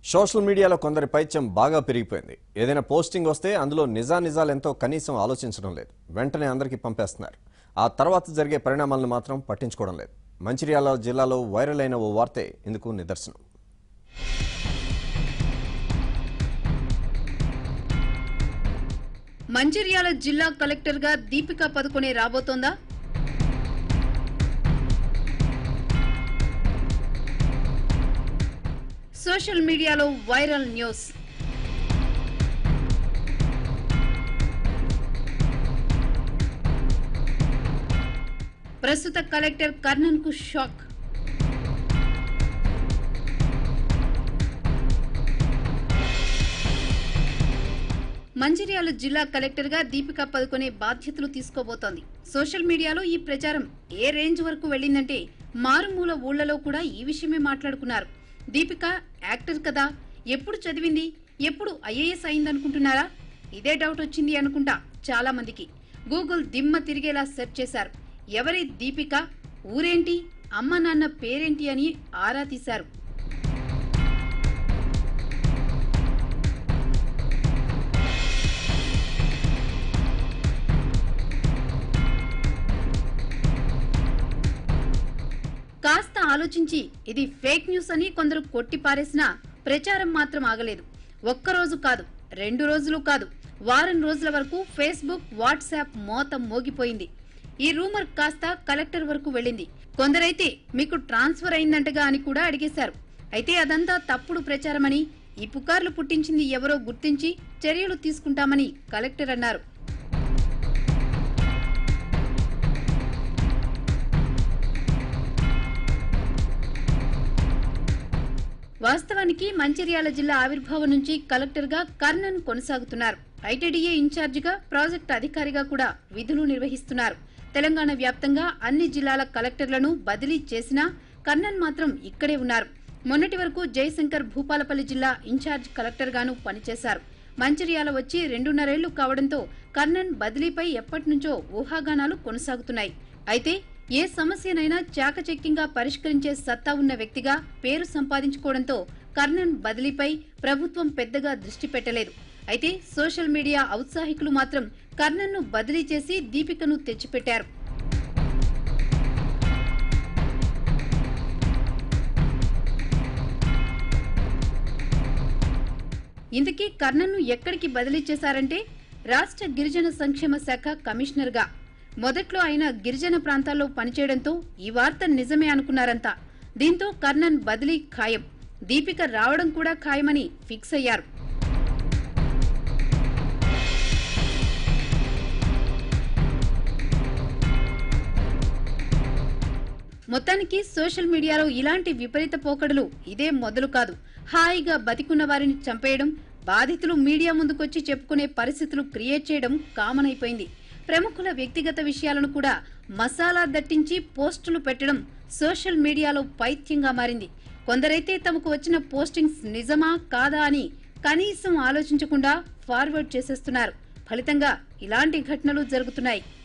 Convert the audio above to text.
social మీడియాలో కొందరి పైత్యం బాగా పెరిగిపోయింది ఏదైనా పోస్టింగ్ వస్తే అందులో నిజానిజాలు ఎంతో కనీసం ఆలోచించడం లేదు వెంటనే అందరికీ పంపేస్తున్నారు ఆ తర్వాత జరిగే పరిణామాలను మాత్రం పట్టించుకోవడం లేదు మంచిర్యాల జిల్లాలో వైరల్ అయిన ఓ వార్తే ఇందుకు నిదర్శనం మంచిర్యాల జిల్లా కలెక్టర్ గా దీపికా పదుకొనే రాబోతోందా సోషల్ మీడియాలో వైరల్ న్యూస్ ప్రస్తుత కలెక్టర్ కర్ణన్ కు షాక్ మంచిర్యాల జిల్లా కలెక్టర్ గా దీపికా పదుకొనే బాధ్యతలు తీసుకోబోతోంది సోషల్ మీడియాలో ఈ ప్రచారం ఏ రేంజ్ వరకు వెళ్ళిందంటే మారుమూల ఊళ్ళలో కూడా ఈ విషయమే మాట్లాడుకున్నారు దీపిక యాక్టర్ కదా ఎప్పుడు చదివింది ఎప్పుడు ఐఏఎస్ అయిందనుకుంటున్నారా ఇదే డౌట్ వచ్చింది అనుకుంటా చాలా మందికి గూగుల్ దిమ్మ తిరిగేలా సెర్చ్ చేశారు ఎవరి దీపిక ఊరేంటి అమ్మ నాన్న పేరేంటి అని ఆరా తీశారు కాస్త ఆలోచించి ఇది ఫేక్ న్యూస్ అని కొందరు కొట్టి పారేసినా ప్రచారం మాత్రం ఆగలేదు ఒక్కరోజు కాదు రెండు రోజులు కాదు వారం రోజుల వరకు ఫేస్బుక్ వాట్సాప్ మోత మోగిపోయింది ఈ రూమర్ కాస్త కలెక్టర్ వరకు వెళ్ళింది కొందరైతే మీకు ట్రాన్స్ఫర్ అయిందంటగా అని కూడా అడిగేశారు అయితే అదంతా తప్పుడు ప్రచారమని ఈ పుకార్లు పుట్టించింది ఎవరో గుర్తించి చర్యలు తీసుకుంటామని కలెక్టర్ అన్నారు వాస్తవానికి మంచిర్యాల జిల్లా ఆవిర్భావం నుంచి కలెక్టర్ గా కర్ణన్ కొనసాగుతున్నారు ఐటీడీఏ ఇన్ఛార్జిగా ప్రాజెక్ట్ అధికారిగా కూడా విధులు నిర్వహిస్తున్నారు తెలంగాణ వ్యాప్తంగా అన్ని జిల్లాల కలెక్టర్లను బదిలీ చేసినా కర్ణన్ మాత్రం ఇక్కడే ఉన్నారు మొన్నటి వరకు జయశంకర్ భూపాలపల్లి జిల్లా ఇన్ఛార్జ్ కలెక్టర్ గాను పనిచేశారు మంచిర్యాల వచ్చి రెండున్నరేళ్లు కావడంతో కర్ణన్ బదిలీపై ఎప్పటినుంచో ఊహాగానాలు కొనసాగుతున్నాయి అయితే ఏ సమస్యనైనా చాకచక్యంగా పరిష్కరించే సత్తా ఉన్న వ్యక్తిగా పేరు సంపాదించుకోవడంతో కర్ణన్ బదిలీపై ప్రభుత్వం పెద్దగా దృష్టి పెట్టలేదు అయితే సోషల్ మీడియా ఔత్సాహికులు మాత్రం కర్ణన్ను బదిలీ చేసి దీపికను తెచ్చిపెట్టారు ఇంతకీ కర్ణన్ను ఎక్కడికి బదిలీ చేశారంటే రాష్ట్ర గిరిజన సంక్షేమ శాఖ కమిషనర్గా మొదట్లో ఆయన గిరిజన ప్రాంతాల్లో పనిచేయడంతో ఈ వార్త నిజమే అనుకున్నారంతా దీంతో కర్ణన్ బదిలీ ఖాయం దీపిక రావడం కూడా ఖాయమని ఫిక్స్ అయ్యారు మొత్తానికి సోషల్ మీడియాలో ఇలాంటి విపరీత పోకడలు ఇదే మొదలు కాదు హాయిగా బతికున్న వారిని చంపేయడం బాధితులు మీడియా ముందుకొచ్చి చెప్పుకునే పరిస్థితులు క్రియేట్ చేయడం కామన్ అయిపోయింది ప్రముఖుల వ్యక్తిగత విషయాలను కూడా మసాలా దట్టించి పోస్టులు పెట్టడం సోషల్ మీడియాలో పైత్యంగా మారింది కొందరైతే తమకు వచ్చిన పోస్టింగ్స్ నిజమా కాదా అని కనీసం ఆలోచించకుండా ఫార్వర్డ్ చేసేస్తున్నారు ఫలితంగా ఇలాంటి ఘటనలు జరుగుతున్నాయి